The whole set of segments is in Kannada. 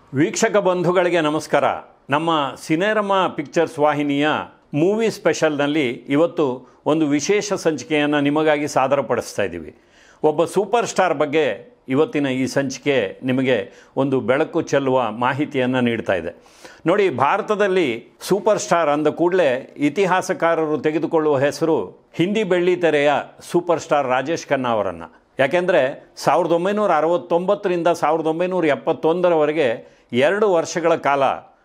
ವೀಕ್ಷಕ ಬಂಧುಗಳಿಗೆ ನಮಸ್ಕಾರ ನಮ್ಮ ಸಿನೇರಮ ಪಿಕ್ಚರ್ಸ್ ವಾಹಿನಿಯ ಮೂವಿ ಸ್ಪೆಷಲ್ನಲ್ಲಿ ಇವತ್ತು ಒಂದು ವಿಶೇಷ ಸಂಚಿಕೆಯನ್ನು ನಿಮಗಾಗಿ ಸಾದರಪಡಿಸ್ತಾ ಇದ್ದೀವಿ ಒಬ್ಬ ಸೂಪರ್ ಸ್ಟಾರ್ ಬಗ್ಗೆ ಇವತ್ತಿನ ಈ ಸಂಚಿಕೆ ನಿಮಗೆ ಒಂದು ಬೆಳಕು ಚೆಲ್ಲುವ ಮಾಹಿತಿಯನ್ನು ನೀಡ್ತಾ ಇದೆ ನೋಡಿ ಭಾರತದಲ್ಲಿ ಸೂಪರ್ ಸ್ಟಾರ್ ಅಂದ ಕೂಡಲೇ ಇತಿಹಾಸಕಾರರು ತೆಗೆದುಕೊಳ್ಳುವ ಹೆಸರು ಹಿಂದಿ ಬೆಳ್ಳಿ ತೆರೆಯ ಸೂಪರ್ ಸ್ಟಾರ್ ರಾಜೇಶ್ ಖನ್ನಾ ಅವರನ್ನು ಯಾಕೆಂದರೆ ಸಾವಿರದ ಒಂಬೈನೂರ ಅರವತ್ತೊಂಬತ್ತರಿಂದ ಸಾವಿರದ ಒಂಬೈನೂರ ಎಪ್ಪತ್ತೊಂದರವರೆಗೆ ಎರಡು ವರ್ಷಗಳ ಕಾಲ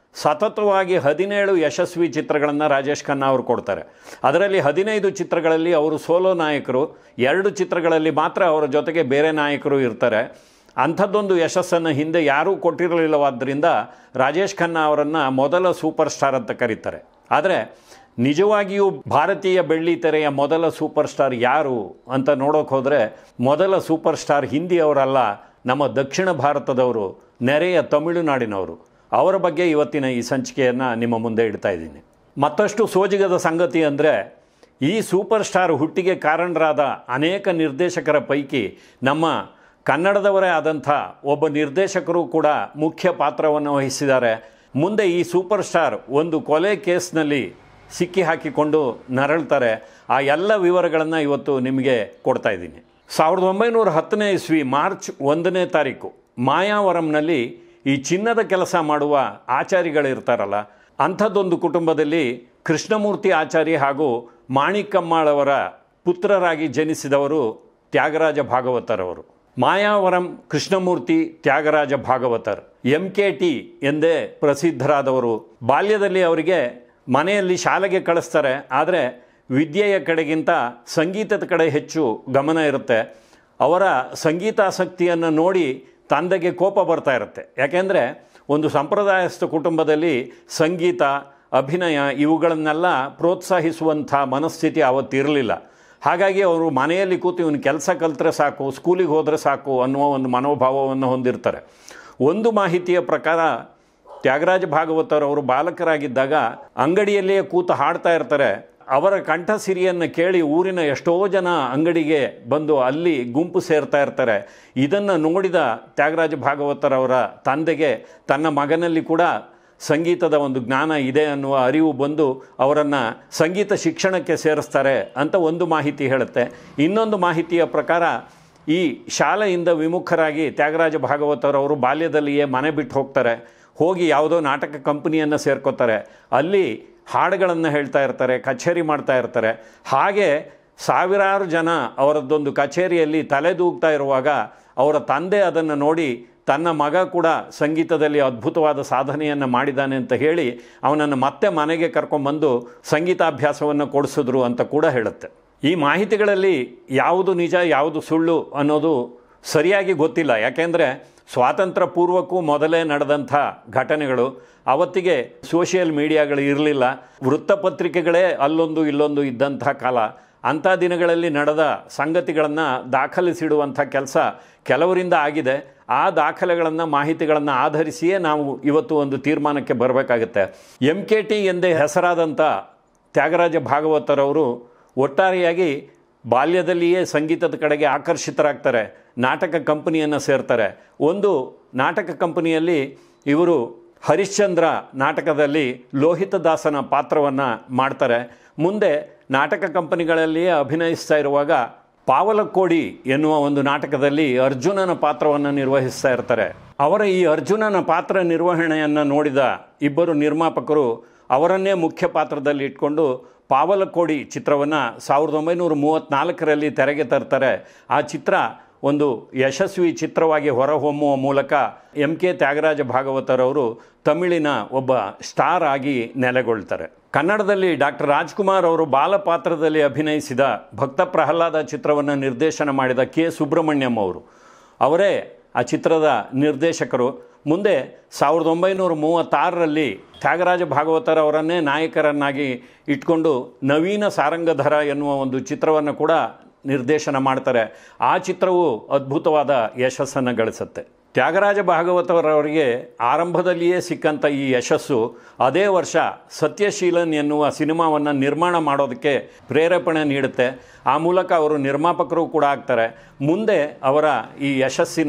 ಸತತವಾಗಿ ಹದಿನೇಳು ಯಶಸ್ವಿ ಚಿತ್ರಗಳನ್ನು ರಾಜೇಶ್ ಖನ್ನಾ ಅವರು ಕೊಡ್ತಾರೆ ಅದರಲ್ಲಿ ಹದಿನೈದು ಚಿತ್ರಗಳಲ್ಲಿ ಅವರು ಸೋಲೋ ನಾಯಕರು ಎರಡು ಚಿತ್ರಗಳಲ್ಲಿ ಮಾತ್ರ ಅವರ ಜೊತೆಗೆ ಬೇರೆ ನಾಯಕರು ಇರ್ತಾರೆ ಅಂಥದ್ದೊಂದು ಯಶಸ್ಸನ್ನು ಹಿಂದೆ ಯಾರೂ ಕೊಟ್ಟಿರಲಿಲ್ಲವಾದ್ದರಿಂದ ರಾಜೇಶ್ ಖನ್ನಾ ಅವರನ್ನು ಮೊದಲ ಸೂಪರ್ ಸ್ಟಾರ್ ಅಂತ ಕರೀತಾರೆ ಆದರೆ ನಿಜವಾಗಿಯೂ ಭಾರತೀಯ ಬೆಳ್ಳಿ ತೆರೆಯ ಮೊದಲ ಸೂಪರ್ ಸ್ಟಾರ್ ಯಾರು ಅಂತ ನೋಡೋಕೆ ಹೋದರೆ ಮೊದಲ ಸೂಪರ್ ಸ್ಟಾರ್ ಹಿಂದಿಯವರಲ್ಲ ನಮ್ಮ ದಕ್ಷಿಣ ಭಾರತದವರು ನೆರೆಯ ತಮಿಳುನಾಡಿನವರು ಅವರ ಬಗ್ಗೆ ಇವತ್ತಿನ ಈ ಸಂಚಿಕೆಯನ್ನು ನಿಮ್ಮ ಮುಂದೆ ಇಡ್ತಾ ಇದ್ದೀನಿ ಮತ್ತಷ್ಟು ಸೋಜಿಗದ ಸಂಗತಿ ಅಂದರೆ ಈ ಸೂಪರ್ ಸ್ಟಾರ್ ಹುಟ್ಟಿಗೆ ಕಾರಣರಾದ ಅನೇಕ ನಿರ್ದೇಶಕರ ಪೈಕಿ ನಮ್ಮ ಕನ್ನಡದವರೇ ಆದಂಥ ಒಬ್ಬ ನಿರ್ದೇಶಕರು ಕೂಡ ಮುಖ್ಯ ಪಾತ್ರವನ್ನು ವಹಿಸಿದ್ದಾರೆ ಮುಂದೆ ಈ ಸೂಪರ್ ಸ್ಟಾರ್ ಒಂದು ಕೊಲೆ ಕೇಸ್ನಲ್ಲಿ ಸಿಕ್ಕಿ ಹಾಕಿಕೊಂಡು ನರಳ್ತಾರೆ ಆ ಎಲ್ಲ ವಿವರಗಳನ್ನು ಇವತ್ತು ನಿಮಗೆ ಕೊಡ್ತಾ ಇದ್ದೀನಿ ಸಾವಿರದ ಒಂಬೈನೂರ ಹತ್ತನೇ ಇಸ್ವಿ ಮಾರ್ಚ್ ಒಂದನೇ ತಾರೀಕು ಮಾಯಾವರಂನಲ್ಲಿ ಈ ಚಿನ್ನದ ಕೆಲಸ ಮಾಡುವ ಆಚಾರಿಗಳಿರ್ತಾರಲ್ಲ ಅಂಥದ್ದೊಂದು ಕುಟುಂಬದಲ್ಲಿ ಕೃಷ್ಣಮೂರ್ತಿ ಆಚಾರಿ ಹಾಗೂ ಮಾಣಿಕಮ್ಮಾಳವರ ಪುತ್ರರಾಗಿ ಜನಿಸಿದವರು ತ್ಯಾಗರಾಜ ಭಾಗವತರವರು Mayavaram Krishnamurthy Thyagaraja Bhagavathar M K T ಎಂದೇ ಪ್ರಸಿದ್ಧರಾದವರು ಬಾಲ್ಯದಲ್ಲಿ ಅವರಿಗೆ ಮನೆಯಲ್ಲಿ ಶಾಲೆಗೆ ಕಳಿಸ್ತಾರೆ ಆದರೆ ವಿದ್ಯೆಯ ಕಡೆಗಿಂತ ಸಂಗೀತದ ಕಡೆ ಹೆಚ್ಚು ಗಮನ ಇರುತ್ತೆ ಅವರ ಸಂಗೀತಾಸಕ್ತಿಯನ್ನು ನೋಡಿ ತಂದೆಗೆ ಕೋಪ ಬರ್ತಾ ಇರುತ್ತೆ ಯಾಕೆಂದರೆ ಒಂದು ಸಂಪ್ರದಾಯಸ್ಥ ಕುಟುಂಬದಲ್ಲಿ ಸಂಗೀತ ಅಭಿನಯ ಇವುಗಳನ್ನೆಲ್ಲ ಪ್ರೋತ್ಸಾಹಿಸುವಂಥ ಮನಸ್ಥಿತಿ ಅವತ್ತಿರಲಿಲ್ಲ ಹಾಗಾಗಿ ಅವರು ಮನೆಯಲ್ಲಿ ಕೂತು ಇವನು ಕೆಲಸ ಕಲಿತ್ರೆ ಸಾಕು ಸ್ಕೂಲಿಗೆ ಹೋದರೆ ಸಾಕು ಅನ್ನುವ ಒಂದು ಮನೋಭಾವವನ್ನು ಹೊಂದಿರ್ತಾರೆ ಒಂದು ಮಾಹಿತಿಯ ಪ್ರಕಾರ ತ್ಯಾಗರಾಜ ಭಾಗವತರವರು ಬಾಲಕರಾಗಿದ್ದಾಗ ಅಂಗಡಿಯಲ್ಲಿಯೇ ಕೂತು ಹಾಡ್ತಾ ಇರ್ತಾರೆ ಅವರ ಕಂಠಸಿರಿಯನ್ನು ಕೇಳಿ ಊರಿನ ಎಷ್ಟೋ ಜನ ಅಂಗಡಿಗೆ ಬಂದು ಅಲ್ಲಿ ಗುಂಪು ಸೇರ್ತಾ ಇರ್ತಾರೆ ಇದನ್ನು ನೋಡಿದ ತ್ಯಾಗರಾಜ ಭಾಗವತರವರ ತಂದೆಗೆ ತನ್ನ ಮಗನಲ್ಲಿ ಕೂಡ ಸಂಗೀತದ ಒಂದು ಜ್ಞಾನ ಇದೆ ಅನ್ನುವ ಅರಿವು ಬಂದು ಅವರನ್ನು ಸಂಗೀತ ಶಿಕ್ಷಣಕ್ಕೆ ಸೇರಿಸ್ತಾರೆ ಅಂತ ಒಂದು ಮಾಹಿತಿ ಹೇಳುತ್ತೆ ಇನ್ನೊಂದು ಮಾಹಿತಿಯ ಪ್ರಕಾರ ಈ ಶಾಲೆಯಿಂದ ವಿಮುಖರಾಗಿ ತ್ಯಾಗರಾಜ ಭಾಗವತರವರು ಬಾಲ್ಯದಲ್ಲಿಯೇ ಮನೆ ಬಿಟ್ಟು ಹೋಗ್ತಾರೆ ಹೋಗಿ ಯಾವುದೋ ನಾಟಕ ಕಂಪನಿಯನ್ನು ಸೇರ್ಕೋತಾರೆ ಅಲ್ಲಿ ಹಾಡುಗಳನ್ನು ಹೇಳ್ತಾ ಇರ್ತಾರೆ ಕಚೇರಿ ಮಾಡ್ತಾ ಇರ್ತಾರೆ ಹಾಗೆ ಸಾವಿರಾರು ಜನ ಅವರದ್ದೊಂದು ಕಚೇರಿಯಲ್ಲಿ ತಲೆದೂಗ್ತಾ ಇರುವಾಗ ಅವರ ತಂದೆ ಅದನ್ನು ನೋಡಿ ತನ್ನ ಮಗ ಕೂಡ ಸಂಗೀತದಲ್ಲಿ ಅದ್ಭುತವಾದ ಸಾಧನೆಯನ್ನು ಮಾಡಿದ್ದಾನೆ ಅಂತ ಹೇಳಿ ಅವನನ್ನು ಮತ್ತೆ ಮನೆಗೆ ಕರ್ಕೊಂಬಂದು ಸಂಗೀತಾಭ್ಯಾಸವನ್ನು ಕೊಡಿಸಿದ್ರು ಅಂತ ಕೂಡ ಹೇಳುತ್ತೆ ಈ ಮಾಹಿತಿಗಳಲ್ಲಿ ಯಾವುದು ನಿಜ ಯಾವುದು ಸುಳ್ಳು ಅನ್ನೋದು ಸರಿಯಾಗಿ ಗೊತ್ತಿಲ್ಲ ಯಾಕೆಂದರೆ ಸ್ವಾತಂತ್ರ್ಯ ಪೂರ್ವಕ್ಕೂ ಮೊದಲೇ ನಡೆದಂಥ ಘಟನೆಗಳು ಅವತ್ತಿಗೆ ಸೋಷಿಯಲ್ ಮೀಡಿಯಾಗಳು ಇರಲಿಲ್ಲ ವೃತ್ತಪತ್ರಿಕೆಗಳೇ ಅಲ್ಲೊಂದು ಇಲ್ಲೊಂದು ಇದ್ದಂಥ ಕಾಲ ಅಂಥ ದಿನಗಳಲ್ಲಿ ನಡೆದ ಸಂಗತಿಗಳನ್ನು ದಾಖಲಿಸಿಡುವಂಥ ಕೆಲಸ ಕೆಲವರಿಂದ ಆಗಿದೆ ಆ ದಾಖಲೆಗಳನ್ನು ಮಾಹಿತಿಗಳನ್ನು ಆಧರಿಸಿಯೇ ನಾವು ಇವತ್ತು ಒಂದು ತೀರ್ಮಾನಕ್ಕೆ ಬರಬೇಕಾಗುತ್ತೆ ಎಂ ಕೆ ಟಿ ಎಂದೇ ಹೆಸರಾದಂಥ ತ್ಯಾಗರಾಜ ಭಾಗವತರವರು ಒಟ್ಟಾರೆಯಾಗಿ ಬಾಲ್ಯದಲ್ಲಿಯೇ ಸಂಗೀತದ ಕಡೆಗೆ ಆಕರ್ಷಿತರಾಗ್ತಾರೆ ನಾಟಕ ಕಂಪನಿಯನ್ನು ಸೇರ್ತಾರೆ ಒಂದು ನಾಟಕ ಕಂಪನಿಯಲ್ಲಿ ಇವರು ಹರಿಶ್ಚಂದ್ರ ನಾಟಕದಲ್ಲಿ ಲೋಹಿತದಾಸನ ಪಾತ್ರವನ್ನು ಮಾಡ್ತಾರೆ ಮುಂದೆ ನಾಟಕ ಕಂಪನಿಗಳಲ್ಲಿಯೇ ಅಭಿನಯಿಸ್ತಾ ಇರುವಾಗ ಪಾವಲಕೋಡಿ ಎನ್ನುವ ಒಂದು ನಾಟಕದಲ್ಲಿ ಅರ್ಜುನನ ಪಾತ್ರವನ್ನು ನಿರ್ವಹಿಸ್ತಾ ಇರ್ತಾರೆ ಅವರ ಈ ಅರ್ಜುನನ ಪಾತ್ರ ನಿರ್ವಹಣೆಯನ್ನು ನೋಡಿದ ಇಬ್ಬರು ನಿರ್ಮಾಪಕರು ಅವರನ್ನೇ ಮುಖ್ಯ ಪಾತ್ರದಲ್ಲಿ ಇಟ್ಕೊಂಡು ಪಾವಲಕೋಡಿ ಚಿತ್ರವನ್ನು ಸಾವಿರದ ಒಂಬೈನೂರ ಮೂವತ್ತ್ನಾಲ್ಕರಲ್ಲಿ ತೆರೆಗೆ ತರ್ತಾರೆ ಆ ಚಿತ್ರ ಒಂದು ಯಶಸ್ವಿ ಚಿತ್ರವಾಗಿ ಹೊರಹೊಮ್ಮುವ ಮೂಲಕ ಎಂ ಕೆ ತ್ಯಾಗರಾಜ ಭಾಗವತರವರು ತಮಿಳಿನ ಒಬ್ಬ ಸ್ಟಾರ್ ಆಗಿ ನೆಲೆಗೊಳ್ತಾರೆ ಕನ್ನಡದಲ್ಲಿ ಡಾಕ್ಟರ್ ರಾಜ್ಕುಮಾರ್ ಅವರು ಬಾಲ ಪಾತ್ರದಲ್ಲಿ ಅಭಿನಯಿಸಿದ ಭಕ್ತ ಪ್ರಹ್ಲಾದ ಚಿತ್ರವನ್ನು ನಿರ್ದೇಶನ ಮಾಡಿದ ಕೆ ಸುಬ್ರಹ್ಮಣ್ಯಂ ಅವರು ಅವರೇ ಆ ಚಿತ್ರದ ನಿರ್ದೇಶಕರು ಮುಂದೆ ಸಾವಿರದ ಒಂಬೈನೂರ ಮೂವತ್ತಾರರಲ್ಲಿ ತ್ಯಾಗರಾಜ ಭಾಗವತರ ಅವರನ್ನೇ ನಾಯಕರನ್ನಾಗಿ ಇಟ್ಕೊಂಡು ನವೀನ ಸಾರಂಗಧರ ಎನ್ನುವ ಒಂದು ಚಿತ್ರವನ್ನು ಕೂಡ ನಿರ್ದೇಶನ ಮಾಡ್ತಾರೆ ಆ ಚಿತ್ರವು ಅದ್ಭುತವಾದ ಯಶಸ್ಸನ್ನು ಗಳಿಸುತ್ತೆ ತ್ಯಾಗರಾಜ ಭಾಗವತರವರಿಗೆ ಆರಂಭದಲ್ಲಿಯೇ ಸಿಕ್ಕಂಥ ಈ ಯಶಸ್ಸು ಅದೇ ವರ್ಷ ಸತ್ಯಶೀಲನ್ ಎನ್ನುವ ಸಿನಿಮಾವನ್ನು ನಿರ್ಮಾಣ ಮಾಡೋದಕ್ಕೆ ಪ್ರೇರೇಪಣೆ ನೀಡುತ್ತೆ ಆ ಮೂಲಕ ಅವರು ನಿರ್ಮಾಪಕರು ಕೂಡ ಆಗ್ತಾರೆ ಮುಂದೆ ಅವರ ಈ ಯಶಸ್ಸಿನ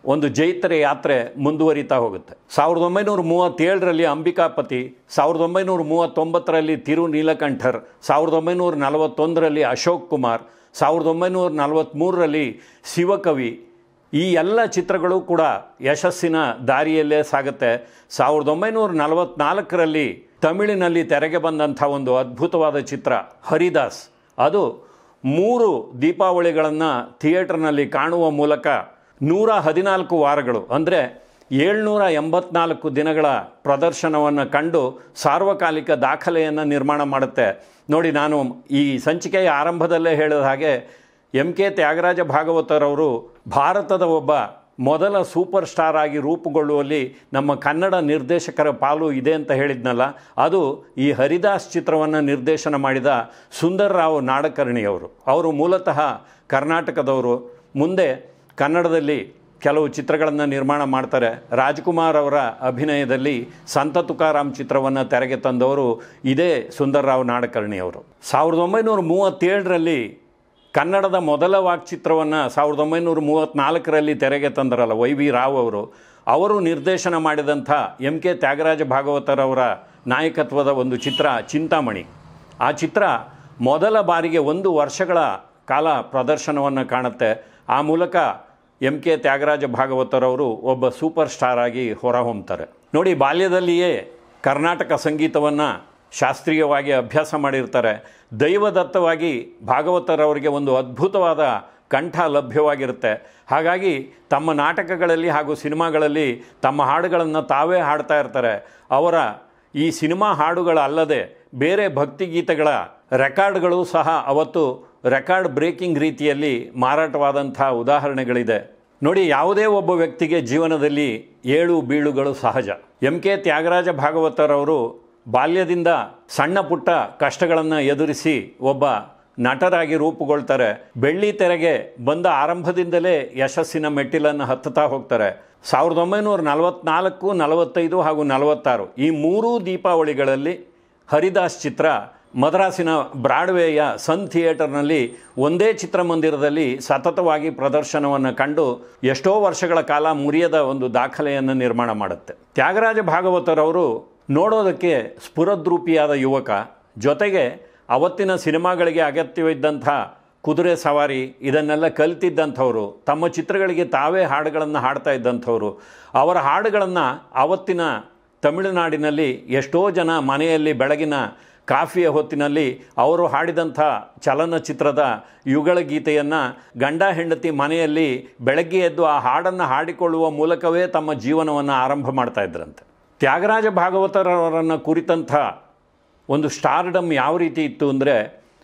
ಒಂದು ಜೈತ್ರ ಯಾತ್ರೆ ಮುಂದುವರಿತಾ ಹೋಗುತ್ತೆ ಸಾವಿರದ ಒಂಬೈನೂರ ಮೂವತ್ತೇಳರಲ್ಲಿ ಅಂಬಿಕಾಪತಿ ಸಾವಿರದ ಒಂಬೈನೂರ ಮೂವತ್ತೊಂಬತ್ತರಲ್ಲಿ ತಿರು ನೀಲಕಂಠರ್ ಸಾವಿರದ ಒಂಬೈನೂರ ನಲವತ್ತೊಂದರಲ್ಲಿ ಅಶೋಕ್ ಕುಮಾರ್ ಸಾವಿರದ ಒಂಬೈನೂರ ನಲವತ್ತ್ಮೂರರಲ್ಲಿ ಶಿವಕವಿ ಈ ಎಲ್ಲ ಚಿತ್ರಗಳು ಕೂಡ ಯಶಸ್ಸಿನ ದಾರಿಯಲ್ಲೇ ಸಾಗುತ್ತೆ ಸಾವಿರದ ಒಂಬೈನೂರ ನಲವತ್ತ್ನಾಲ್ಕರಲ್ಲಿ ತಮಿಳಿನಲ್ಲಿ ತೆರೆಗೆ ಬಂದಂಥ ಒಂದು ಅದ್ಭುತವಾದ ಚಿತ್ರ ಹರಿದಾಸ್ ಅದು ಮೂರು ದೀಪಾವಳಿಗಳನ್ನು ಥಿಯೇಟರ್ನಲ್ಲಿ ಕಾಣುವ ಮೂಲಕ ನೂರ ಹದಿನಾಲ್ಕು ವಾರಗಳು ಅಂದರೆ ಏಳ್ನೂರ ಎಂಬತ್ನಾಲ್ಕು ದಿನಗಳ ಪ್ರದರ್ಶನವನ್ನು ಕಂಡು ಸಾರ್ವಕಾಲಿಕ ದಾಖಲೆಯನ್ನು ನಿರ್ಮಾಣ ಮಾಡುತ್ತೆ ನೋಡಿ ನಾನು ಈ ಸಂಚಿಕೆಯ ಆರಂಭದಲ್ಲೇ ಹೇಳಿದ ಹಾಗೆ ಎಂ ಕೆ ತ್ಯಾಗರಾಜ ಭಾಗವತರವರು ಭಾರತದ ಒಬ್ಬ ಮೊದಲ ಸೂಪರ್ ಸ್ಟಾರ್ ಆಗಿ ರೂಪುಗೊಳ್ಳುವಲ್ಲಿ ನಮ್ಮ ಕನ್ನಡ ನಿರ್ದೇಶಕರ ಪಾಲು ಇದೆ ಅಂತ ಹೇಳಿದ್ನಲ್ಲ ಅದು ಈ ಹರಿದಾಸ್ ಚಿತ್ರವನ್ನು ನಿರ್ದೇಶನ ಮಾಡಿದ ಸುಂದರ್ ರಾವ್ ನಾಡಕರ್ಣಿಯವರು ಅವರು ಮೂಲತಃ ಕರ್ನಾಟಕದವರು ಮುಂದೆ ಕನ್ನಡದಲ್ಲಿ ಕೆಲವು ಚಿತ್ರಗಳನ್ನು ನಿರ್ಮಾಣ ಮಾಡ್ತಾರೆ ರಾಜ್ಕುಮಾರ್ ಅವರ ಅಭಿನಯದಲ್ಲಿ ಸಂತ ತುಕಾರಾಮ್ ಚಿತ್ರವನ್ನು ತೆರೆಗೆ ತಂದವರು ಇದೇ ಸುಂದರ್ರಾವ್ ನಾಡಕರ್ಣಿಯವರು ಸಾವಿರದ ಒಂಬೈನೂರ ಮೂವತ್ತೇಳರಲ್ಲಿ ಕನ್ನಡದ ಮೊದಲ ವಾಕ್ಚಿತ್ರವನ್ನು ಸಾವಿರದ ಒಂಬೈನೂರ ಮೂವತ್ತ್ನಾಲ್ಕರಲ್ಲಿ ತೆರೆಗೆ ತಂದರಲ್ಲ ವೈ ವಿ ರಾವ್ ಅವರು ಅವರು ನಿರ್ದೇಶನ ಮಾಡಿದಂಥ ಎಂ ಕೆ ತ್ಯಾಗರಾಜ ಭಾಗವತರವರ ನಾಯಕತ್ವದ ಒಂದು ಚಿತ್ರ ಚಿಂತಾಮಣಿ ಆ ಚಿತ್ರ ಮೊದಲ ಬಾರಿಗೆ ಒಂದು ವರ್ಷಗಳ ಕಾಲ ಪ್ರದರ್ಶನವನ್ನು ಕಾಣುತ್ತೆ ಆ ಮೂಲಕ ಎಂ ಕೆ ತ್ಯಾಗರಾಜ ಭಾಗವತರವರು ಒಬ್ಬ ಸೂಪರ್ ಸ್ಟಾರ್ ಆಗಿ ಹೊರಹೊಮ್ತಾರೆ ನೋಡಿ ಬಾಲ್ಯದಲ್ಲಿಯೇ ಕರ್ನಾಟಕ ಸಂಗೀತವನ್ನು ಶಾಸ್ತ್ರೀಯವಾಗಿ ಅಭ್ಯಾಸ ಮಾಡಿರ್ತಾರೆ ದೈವದತ್ತವಾಗಿ ಭಾಗವತರವರಿಗೆ ಒಂದು ಅದ್ಭುತವಾದ ಕಂಠ ಲಭ್ಯವಾಗಿರುತ್ತೆ ಹಾಗಾಗಿ ತಮ್ಮ ನಾಟಕಗಳಲ್ಲಿ ಹಾಗೂ ಸಿನಿಮಾಗಳಲ್ಲಿ ತಮ್ಮ ಹಾಡುಗಳನ್ನು ತಾವೇ ಹಾಡ್ತಾ ಇರ್ತಾರೆ ಅವರ ಈ ಸಿನಿಮಾ ಹಾಡುಗಳಲ್ಲದೆ ಬೇರೆ ಭಕ್ತಿಗೀತೆಗಳ ರೆಕಾರ್ಡ್ಗಳು ಸಹ ಅವತ್ತು ರೆಕಾರ್ಡ್ ಬ್ರೇಕಿಂಗ್ ರೀತಿಯಲ್ಲಿ ಮಾರಾಟವಾದಂಥ ಉದಾಹರಣೆಗಳಿದೆ ನೋಡಿ ಯಾವುದೇ ಒಬ್ಬ ವ್ಯಕ್ತಿಗೆ ಜೀವನದಲ್ಲಿ ಏಳು ಬೀಳುಗಳು ಸಹಜ ಎಂ ಕೆ ತ್ಯಾಗರಾಜ ಭಾಗವತರವರು ಬಾಲ್ಯದಿಂದ ಸಣ್ಣ ಪುಟ್ಟ ಕಷ್ಟಗಳನ್ನು ಎದುರಿಸಿ ಒಬ್ಬ ನಟರಾಗಿ ರೂಪುಗೊಳ್ತಾರೆ ಬೆಳ್ಳಿ ತೆರೆಗೆ ಬಂದ ಆರಂಭದಿಂದಲೇ ಯಶಸ್ಸಿನ ಮೆಟ್ಟಿಲನ್ನು ಹತ್ತುತ್ತಾ ಹೋಗ್ತಾರೆ ಸಾವಿರದ ಒಂಬೈನೂರ ನಲವತ್ನಾಲ್ಕು ನಲವತ್ತೈದು ಹಾಗೂ ನಲವತ್ತಾರು ಈ ಮೂರೂ ದೀಪಾವಳಿಗಳಲ್ಲಿ ಹರಿದಾಸ್ ಚಿತ್ರ ಮದ್ರಾಸಿನ ಬ್ರಾಡ್ವೇಯ ಸನ್ ಥಿಯೇಟರ್ನಲ್ಲಿ ಒಂದೇ ಚಿತ್ರಮಂದಿರದಲ್ಲಿ ಸತತವಾಗಿ ಪ್ರದರ್ಶನವನ್ನು ಕಂಡು ಎಷ್ಟೋ ವರ್ಷಗಳ ಕಾಲ ಮುರಿಯದ ಒಂದು ದಾಖಲೆಯನ್ನು ನಿರ್ಮಾಣ ಮಾಡುತ್ತೆ ತ್ಯಾಗರಾಜ ಭಾಗವತರವರು ನೋಡೋದಕ್ಕೆ ಸ್ಫುರದ್ರೂಪಿಯಾದ ಯುವಕ ಜೊತೆಗೆ ಅವತ್ತಿನ ಸಿನಿಮಾಗಳಿಗೆ ಅಗತ್ಯವಿದ್ದಂಥ ಕುದುರೆ ಸವಾರಿ ಇದನ್ನೆಲ್ಲ ಕಲಿತಿದ್ದಂಥವರು ತಮ್ಮ ಚಿತ್ರಗಳಿಗೆ ತಾವೇ ಹಾಡುಗಳನ್ನು ಹಾಡ್ತಾ ಇದ್ದಂಥವರು ಅವರ ಹಾಡುಗಳನ್ನು ಅವತ್ತಿನ ತಮಿಳುನಾಡಿನಲ್ಲಿ ಎಷ್ಟೋ ಜನ ಮನೆಯಲ್ಲಿ ಬೆಳಗಿನ ಕಾಫಿಯ ಹೊತ್ತಿನಲ್ಲಿ ಅವರು ಹಾಡಿದಂಥ ಚಲನಚಿತ್ರದ ಯುಗಳ ಗೀತೆಯನ್ನು ಗಂಡ ಹೆಂಡತಿ ಮನೆಯಲ್ಲಿ ಬೆಳಗ್ಗೆ ಎದ್ದು ಆ ಹಾಡನ್ನು ಹಾಡಿಕೊಳ್ಳುವ ಮೂಲಕವೇ ತಮ್ಮ ಜೀವನವನ್ನು ಆರಂಭ ಮಾಡ್ತಾ ಇದ್ರಂತೆ ತ್ಯಾಗರಾಜ ಭಾಗವತರವರನ್ನು ಕುರಿತಂಥ ಒಂದು ಸ್ಟಾರ್ಡಮ್ ಯಾವ ರೀತಿ ಇತ್ತು ಅಂದರೆ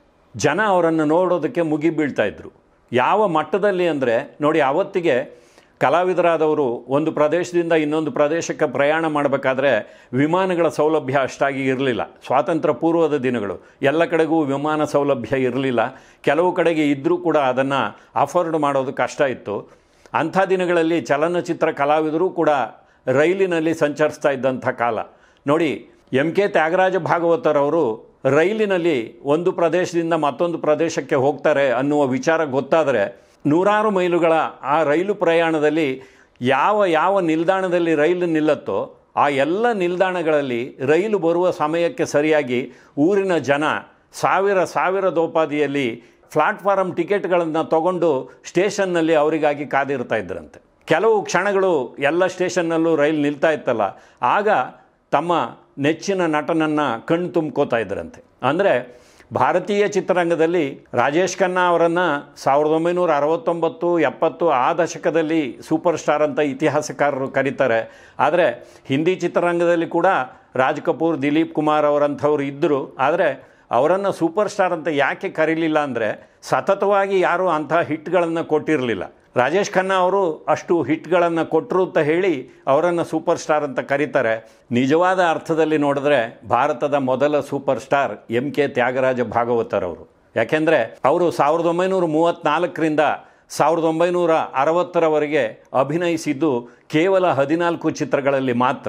ಜನ ಅವರನ್ನು ನೋಡೋದಕ್ಕೆ ಮುಗಿ ಬೀಳ್ತಾ ಇದ್ರು ಯಾವ ಮಟ್ಟದಲ್ಲಿ ಅಂದರೆ ನೋಡಿ ಅವತ್ತಿಗೆ ಕಲಾವಿದರಾದವರು ಒಂದು ಪ್ರದೇಶದಿಂದ ಇನ್ನೊಂದು ಪ್ರದೇಶಕ್ಕೆ ಪ್ರಯಾಣ ಮಾಡಬೇಕಾದ್ರೆ ವಿಮಾನಗಳ ಸೌಲಭ್ಯ ಅಷ್ಟಾಗಿ ಇರಲಿಲ್ಲ ಸ್ವಾತಂತ್ರ್ಯ ಪೂರ್ವದ ದಿನಗಳು ಎಲ್ಲ ಕಡೆಗೂ ವಿಮಾನ ಸೌಲಭ್ಯ ಇರಲಿಲ್ಲ ಕೆಲವು ಕಡೆಗೆ ಇದ್ದರೂ ಕೂಡ ಅದನ್ನು ಅಫೋರ್ಡ್ ಮಾಡೋದು ಕಷ್ಟ ಇತ್ತು ಅಂಥ ದಿನಗಳಲ್ಲಿ ಚಲನಚಿತ್ರ ಕಲಾವಿದರು ಕೂಡ ರೈಲಿನಲ್ಲಿ ಸಂಚರಿಸ್ತಾ ಇದ್ದಂಥ ಕಾಲ ನೋಡಿ ಎಂ ಕೆ ತ್ಯಾಗರಾಜ ಭಾಗವತರವರು ರೈಲಿನಲ್ಲಿ ಒಂದು ಪ್ರದೇಶದಿಂದ ಮತ್ತೊಂದು ಪ್ರದೇಶಕ್ಕೆ ಹೋಗ್ತಾರೆ ಅನ್ನುವ ವಿಚಾರ ಗೊತ್ತಾದರೆ ನೂರಾರು ಮೈಲುಗಳ ಆ ರೈಲು ಪ್ರಯಾಣದಲ್ಲಿ ಯಾವ ಯಾವ ನಿಲ್ದಾಣದಲ್ಲಿ ರೈಲು ನಿಲ್ಲತ್ತೋ ಆ ಎಲ್ಲ ನಿಲ್ದಾಣಗಳಲ್ಲಿ ರೈಲು ಬರುವ ಸಮಯಕ್ಕೆ ಸರಿಯಾಗಿ ಊರಿನ ಜನ ಸಾವಿರ ಸಾವಿರ ದೋಪಾದಿಯಲ್ಲಿ ಪ್ಲಾಟ್ಫಾರಮ್ ಟಿಕೆಟ್ಗಳನ್ನು ತಗೊಂಡು ಸ್ಟೇಷನ್ನಲ್ಲಿ ಅವರಿಗಾಗಿ ಕಾದಿರ್ತಾ ಇದ್ರಂತೆ ಕೆಲವು ಕ್ಷಣಗಳು ಎಲ್ಲ ಸ್ಟೇಷನ್ನಲ್ಲೂ ರೈಲು ನಿಲ್ತಾ ಇತ್ತಲ್ಲ ಆಗ ತಮ್ಮ ನೆಚ್ಚಿನ ನಟನನ್ನು ಕಣ್ಣು ತುಂಬ್ಕೋತಾ ಇದ್ರಂತೆ ಅಂದರೆ ಭಾರತೀಯ ಚಿತ್ರರಂಗದಲ್ಲಿ ರಾಜೇಶ್ ಖನ್ನಾ ಅವರನ್ನು ಸಾವಿರದ ಒಂಬೈನೂರ ಅರವತ್ತೊಂಬತ್ತು ಎಪ್ಪತ್ತು ಆ ದಶಕದಲ್ಲಿ ಸೂಪರ್ ಸ್ಟಾರ್ ಅಂತ ಇತಿಹಾಸಕಾರರು ಕರೀತಾರೆ ಆದರೆ ಹಿಂದಿ ಚಿತ್ರರಂಗದಲ್ಲಿ ಕೂಡ ರಾಜ್ ಕಪೂರ್ ದಿಲೀಪ್ ಕುಮಾರ್ ಅವರಂಥವ್ರು ಇದ್ದರು ಆದರೆ ಅವರನ್ನು ಸೂಪರ್ ಸ್ಟಾರ್ ಅಂತ ಯಾಕೆ ಕರೀಲಿಲ್ಲ ಅಂದರೆ ಸತತವಾಗಿ ಯಾರೂ ಅಂಥ ಹಿಟ್ಗಳನ್ನು ಕೊಟ್ಟಿರಲಿಲ್ಲ ರಾಜೇಶ್ ಖನ್ನಾ ಅವರು ಅಷ್ಟು ಹಿಟ್ಗಳನ್ನು ಕೊಟ್ಟರು ಅಂತ ಹೇಳಿ ಅವರನ್ನು ಸೂಪರ್ ಸ್ಟಾರ್ ಅಂತ ಕರೀತಾರೆ ನಿಜವಾದ ಅರ್ಥದಲ್ಲಿ ನೋಡಿದ್ರೆ ಭಾರತದ ಮೊದಲ super star M K Thyagaraja ಭಾಗವತರವರು ಯಾಕೆಂದರೆ ಅವರು ಸಾವಿರದ ಒಂಬೈನೂರ ಮೂವತ್ತ್ನಾಲ್ಕರಿಂದ ಸಾವಿರದ ಒಂಬೈನೂರ ಅರವತ್ತರವರೆಗೆ ಅಭಿನಯಿಸಿದ್ದು ಕೇವಲ ಹದಿನಾಲ್ಕು ಚಿತ್ರಗಳಲ್ಲಿ ಮಾತ್ರ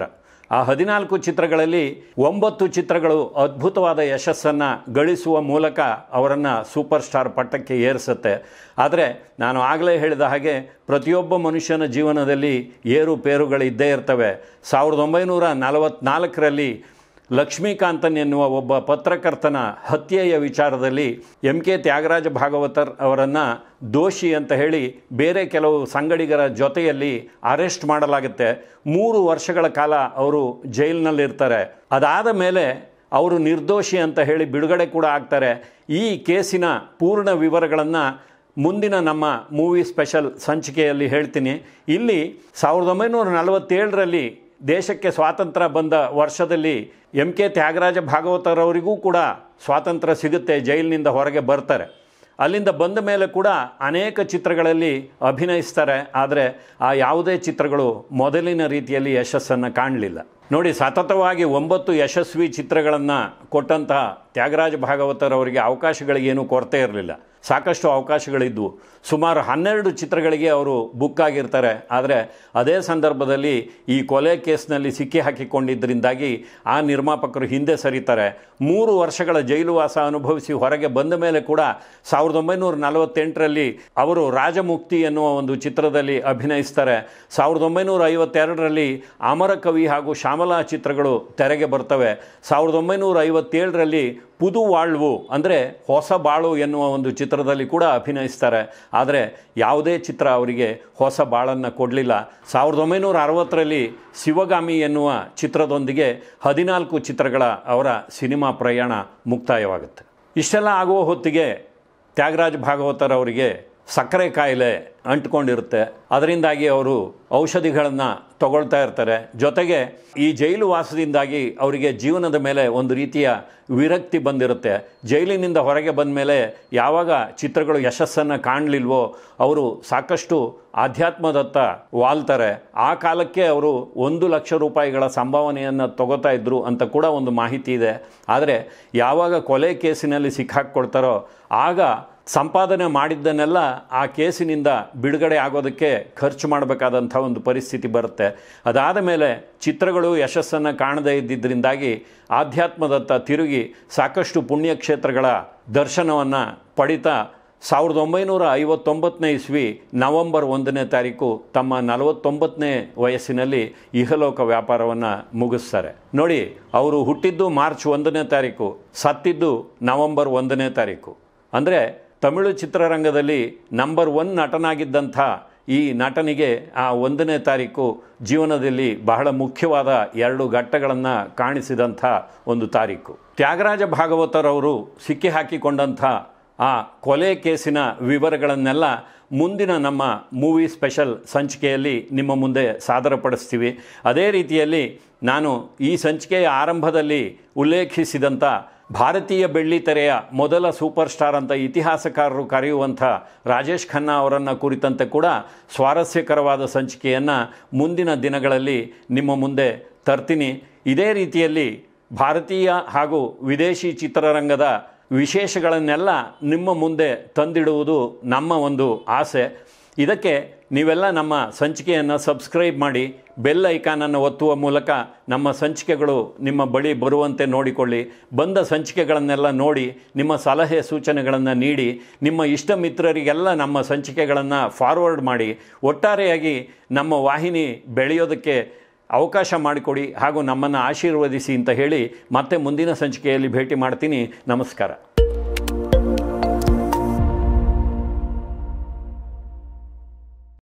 ಆ ಹದಿನಾಲ್ಕು ಚಿತ್ರಗಳಲ್ಲಿ ಒಂಬತ್ತು ಚಿತ್ರಗಳು ಅದ್ಭುತವಾದ ಯಶಸ್ಸನ್ನು ಗಳಿಸುವ ಮೂಲಕ ಅವರನ್ನು ಸೂಪರ್ ಸ್ಟಾರ್ ಪಟ್ಟಕ್ಕೆ ಏರಿಸುತ್ತೆ ಆದರೆ ನಾನು ಆಗಲೇ ಹೇಳಿದ ಹಾಗೆ ಪ್ರತಿಯೊಬ್ಬ ಮನುಷ್ಯನ ಜೀವನದಲ್ಲಿ ಏರುಪೇರುಗಳಿದ್ದೇ ಇರ್ತವೆ ಸಾವಿರದ ಒಂಬೈನೂರ ನಲವತ್ನಾಲ್ಕರಲ್ಲಿ ಲಕ್ಷ್ಮೀಕಾಂತನ್ ಎನ್ನುವ ಒಬ್ಬ ಪತ್ರಕರ್ತನ ಹತ್ಯೆಯ ವಿಚಾರದಲ್ಲಿ ಎಂ ಕೆ ತ್ಯಾಗರಾಜ ಭಾಗವತರ್ ಅವರನ್ನು ದೋಷಿ ಅಂತ ಹೇಳಿ ಬೇರೆ ಕೆಲವು ಸಂಗಡಿಗರ ಜೊತೆಯಲ್ಲಿ ಅರೆಸ್ಟ್ ಮಾಡಲಾಗುತ್ತೆ ಮೂರು ವರ್ಷಗಳ ಕಾಲ ಅವರು ಜೈಲಿನಲ್ಲಿರ್ತಾರೆ ಅದಾದ ಮೇಲೆ ಅವರು ನಿರ್ದೋಷಿ ಅಂತ ಹೇಳಿ ಬಿಡುಗಡೆ ಕೂಡ ಆಗ್ತಾರೆ ಈ ಕೇಸಿನ ಪೂರ್ಣ ವಿವರಗಳನ್ನು ಮುಂದಿನ ನಮ್ಮ ಮೂವಿ ಸ್ಪೆಷಲ್ ಸಂಚಿಕೆಯಲ್ಲಿ ಹೇಳ್ತೀನಿ ಇಲ್ಲಿ ಸಾವಿರದ ಒಂಬೈನೂರ ನಲವತ್ತೇಳರಲ್ಲಿ ದೇಶಕ್ಕೆ ಸ್ವಾತಂತ್ರ್ಯ ಬಂದ ವರ್ಷದಲ್ಲಿ ಎಂ ಕೆ ತ್ಯಾಗರಾಜ ಭಾಗವತರವರಿಗೂ ಕೂಡ ಸ್ವಾತಂತ್ರ್ಯ ಸಿಗುತ್ತೆ ಜೈಲಿನಿಂದ ಹೊರಗೆ ಬರ್ತಾರೆ ಅಲ್ಲಿಂದ ಬಂದ ಮೇಲೆ ಕೂಡ ಅನೇಕ ಚಿತ್ರಗಳಲ್ಲಿ ಅಭಿನಯಿಸ್ತಾರೆ ಆದರೆ ಆ ಯಾವುದೇ ಚಿತ್ರಗಳು ಮೊದಲಿನ ರೀತಿಯಲ್ಲಿ ಯಶಸ್ಸನ್ನು ಕಾಣಲಿಲ್ಲ ನೋಡಿ ಸತತವಾಗಿ ಒಂಬತ್ತು ಯಶಸ್ವಿ ಚಿತ್ರಗಳನ್ನು ಕೊಟ್ಟಂತಹ ತ್ಯಾಗರಾಜ ಭಾಗವತರವರಿಗೆ ಅವಕಾಶಗಳಿಗೇನು ಕೊರತೆ ಇರಲಿಲ್ಲ ಸಾಕಷ್ಟು ಅವಕಾಶಗಳಿದ್ವು ಸುಮಾರು ಹನ್ನೆರಡು ಚಿತ್ರಗಳಿಗೆ ಅವರು ಬುಕ್ ಆಗಿರ್ತಾರೆ ಆದರೆ ಅದೇ ಸಂದರ್ಭದಲ್ಲಿ ಈ ಕೊಲೆ ಕೇಸ್ನಲ್ಲಿ ಸಿಕ್ಕಿ ಹಾಕಿಕೊಂಡಿದ್ದರಿಂದಾಗಿ ಆ ನಿರ್ಮಾಪಕರು ಹಿಂದೆ ಸರಿತಾರೆ ಮೂರು ವರ್ಷಗಳ ಜೈಲುವಾಸ ಅನುಭವಿಸಿ ಹೊರಗೆ ಬಂದ ಮೇಲೆ ಕೂಡ ಸಾವಿರದ ಒಂಬೈನೂರ ನಲವತ್ತೆಂಟರಲ್ಲಿ ಅವರು ರಾಜಮುಕ್ತಿ ಎನ್ನುವ ಒಂದು ಚಿತ್ರದಲ್ಲಿ ಅಭಿನಯಿಸ್ತಾರೆ ಸಾವಿರದ ಒಂಬೈನೂರ ಐವತ್ತೆರಡರಲ್ಲಿ ಅಮರ ಕವಿ ಹಾಗೂ ಶ್ಯಾಮಲಾ ಚಿತ್ರಗಳು ತೆರೆಗೆ ಬರ್ತವೆ ಸಾವಿರದ ಒಂಬೈನೂರ ಐವತ್ತೇಳರಲ್ಲಿ ಪುದು ವಾಳ್ವು ಅಂದರೆ ಹೊಸ ಬಾಳು ಎನ್ನುವ ಒಂದು ಚಿತ್ರದಲ್ಲಿ ಕೂಡ ಅಭಿನಯಿಸ್ತಾರೆ ಆದರೆ ಯಾವುದೇ ಚಿತ್ರ ಅವರಿಗೆ ಹೊಸ ಬಾಳನ್ನು ಕೊಡಲಿಲ್ಲ ಸಾವಿರದ ಒಂಬೈನೂರ ಅರವತ್ತರಲ್ಲಿ ಶಿವಗಾಮಿ ಎನ್ನುವ ಚಿತ್ರದೊಂದಿಗೆ ಹದಿನಾಲ್ಕು ಚಿತ್ರಗಳ ಅವರ ಸಿನಿಮಾ ಪ್ರಯಾಣ ಮುಕ್ತಾಯವಾಗುತ್ತೆ ಇಷ್ಟೆಲ್ಲ ಆಗುವ ಹೊತ್ತಿಗೆ ತ್ಯಾಗರಾಜ ಭಾಗವತರ್ ಅವರಿಗೆ ಸಕ್ಕರೆ ಕಾಯಿಲೆ ಅಂಟ್ಕೊಂಡಿರುತ್ತೆ ಅದರಿಂದಾಗಿ ಅವರು ಔಷಧಿಗಳನ್ನು ತಗೊಳ್ತಾ ಇರ್ತಾರೆ ಜೊತೆಗೆ ಈ ಜೈಲು ವಾಸದಿಂದಾಗಿ ಅವರಿಗೆ ಜೀವನದ ಮೇಲೆ ಒಂದು ರೀತಿಯ ವಿರಕ್ತಿ ಬಂದಿರುತ್ತೆ ಜೈಲಿನಿಂದ ಹೊರಗೆ ಬಂದ ಮೇಲೆ ಯಾವಾಗ ಚಿತ್ರಗಳು ಯಶಸ್ಸನ್ನು ಕಾಣಲಿಲ್ವೋ ಅವರು ಸಾಕಷ್ಟು ಆಧ್ಯಾತ್ಮದತ್ತ ವಾಲ್ತಾರೆ ಆ ಕಾಲಕ್ಕೆ ಅವರು ಒಂದು ಲಕ್ಷ ರೂಪಾಯಿಗಳ ಸಂಭಾವನೆಯನ್ನು ತಗೋತಾ ಇದ್ರು ಅಂತ ಕೂಡ ಒಂದು ಮಾಹಿತಿ ಇದೆ ಆದರೆ ಯಾವಾಗ ಕೊಲೆ ಕೇಸಿನಲ್ಲಿ ಸಿಕ್ಕಾಕ್ಕೊಳ್ತಾರೋ ಆಗ ಸಂಪಾದನೆ ಮಾಡಿದ್ದನ್ನೆಲ್ಲ ಆ ಕೇಸಿನಿಂದ ಬಿಡುಗಡೆ ಆಗೋದಕ್ಕೆ ಖರ್ಚು ಮಾಡಬೇಕಾದಂಥ ಒಂದು ಪರಿಸ್ಥಿತಿ ಬರುತ್ತೆ ಅದಾದ ಮೇಲೆ ಚಿತ್ರಗಳು ಯಶಸ್ಸನ್ನು ಕಾಣದೇ ಇದ್ದಿದ್ದರಿಂದಾಗಿ ಆಧ್ಯಾತ್ಮದತ್ತ ತಿರುಗಿ ಸಾಕಷ್ಟು ಪುಣ್ಯಕ್ಷೇತ್ರಗಳ ದರ್ಶನವನ್ನು ಪಡಿತಾ ಸಾವಿರದ ಒಂಬೈನೂರ ಐವತ್ತೊಂಬತ್ತನೇ ಇಸ್ವಿ ನವೆಂಬರ್ ಒಂದನೇ ತಾರೀಕು ತಮ್ಮ ನಲವತ್ತೊಂಬತ್ತನೇ ವಯಸ್ಸಿನಲ್ಲಿ ಇಹಲೋಕ ವ್ಯಾಪಾರವನ್ನು ಮುಗಿಸ್ತಾರೆ ನೋಡಿ ಅವರು ಹುಟ್ಟಿದ್ದು ಮಾರ್ಚ್ ಒಂದನೇ ತಾರೀಕು ಸತ್ತಿದ್ದು ನವೆಂಬರ್ ಒಂದನೇ ತಾರೀಕು ಅಂದರೆ ತಮಿಳು ಚಿತ್ರರಂಗದಲ್ಲಿ ನಂಬರ್ ಒನ್ ನಟನಾಗಿದ್ದಂಥ ಈ ನಟನಿಗೆ ಆ ಒಂದನೇ ತಾರೀಕು ಜೀವನದಲ್ಲಿ ಬಹಳ ಮುಖ್ಯವಾದ ಎರಡು ಘಟ್ಟಗಳನ್ನು ಕಾಣಿಸಿದಂಥ ಒಂದು ತಾರೀಕು ತ್ಯಾಗರಾಜ ಭಾಗವತರವರು ಸಿಕ್ಕಿ ಹಾಕಿಕೊಂಡಂಥ ಆ ಕೊಲೆ ಕೇಸಿನ ವಿವರಗಳನ್ನೆಲ್ಲ ಮುಂದಿನ ನಮ್ಮ ಮೂವಿ ಸ್ಪೆಷಲ್ ಸಂಚಿಕೆಯಲ್ಲಿ ನಿಮ್ಮ ಮುಂದೆ ಸಾದರಪಡಿಸ್ತೀವಿ ಅದೇ ರೀತಿಯಲ್ಲಿ ನಾನು ಈ ಸಂಚಿಕೆಯ ಆರಂಭದಲ್ಲಿ ಉಲ್ಲೇಖಿಸಿದಂಥ ಭಾರತೀಯ ಬೆಳ್ಳಿತೆರೆಯ ಮೊದಲ ಸೂಪರ್ ಸ್ಟಾರ್ ಅಂತ ಇತಿಹಾಸಕಾರರು ಕರೆಯುವಂಥ ರಾಜೇಶ್ ಖನ್ನಾ ಅವರನ್ನು ಕುರಿತಂತೆ ಕೂಡ ಸ್ವಾರಸ್ಯಕರವಾದ ಸಂಚಿಕೆಯನ್ನು ಮುಂದಿನ ದಿನಗಳಲ್ಲಿ ನಿಮ್ಮ ಮುಂದೆ ತರ್ತೀನಿ ಇದೇ ರೀತಿಯಲ್ಲಿ ಭಾರತೀಯ ಹಾಗೂ ವಿದೇಶಿ ಚಿತ್ರರಂಗದ ವಿಶೇಷಗಳನ್ನೆಲ್ಲ ನಿಮ್ಮ ಮುಂದೆ ತಂದಿಡುವುದು ನಮ್ಮ ಒಂದು ಆಸೆ ಇದಕ್ಕೆ ನೀವೆಲ್ಲ ನಮ್ಮ ಸಂಚಿಕೆಯನ್ನು ಸಬ್ಸ್ಕ್ರೈಬ್ ಮಾಡಿ ಬೆಲ್ ಐಕಾನನ್ನು ಒತ್ತುವ ಮೂಲಕ ನಮ್ಮ ಸಂಚಿಕೆಗಳು ನಿಮ್ಮ ಬಳಿ ಬರುವಂತೆ ನೋಡಿಕೊಳ್ಳಿ ಬಂದ ಸಂಚಿಕೆಗಳನ್ನೆಲ್ಲ ನೋಡಿ ನಿಮ್ಮ ಸಲಹೆ ಸೂಚನೆಗಳನ್ನು ನೀಡಿ ನಿಮ್ಮ ಇಷ್ಟ ಮಿತ್ರರಿಗೆಲ್ಲ ನಮ್ಮ ಸಂಚಿಕೆಗಳನ್ನು ಫಾರ್ವರ್ಡ್ ಮಾಡಿ ಒಟ್ಟಾರೆಯಾಗಿ ನಮ್ಮ ವಾಹಿನಿ ಬೆಳೆಯೋದಕ್ಕೆ ಅವಕಾಶ ಮಾಡಿಕೊಡಿ ಹಾಗೂ ನಮ್ಮನ್ನು ಆಶೀರ್ವದಿಸಿ ಅಂತ ಹೇಳಿ ಮತ್ತೆ ಮುಂದಿನ ಸಂಚಿಕೆಯಲ್ಲಿ ಭೇಟಿ ಮಾಡ್ತೀನಿ ನಮಸ್ಕಾರ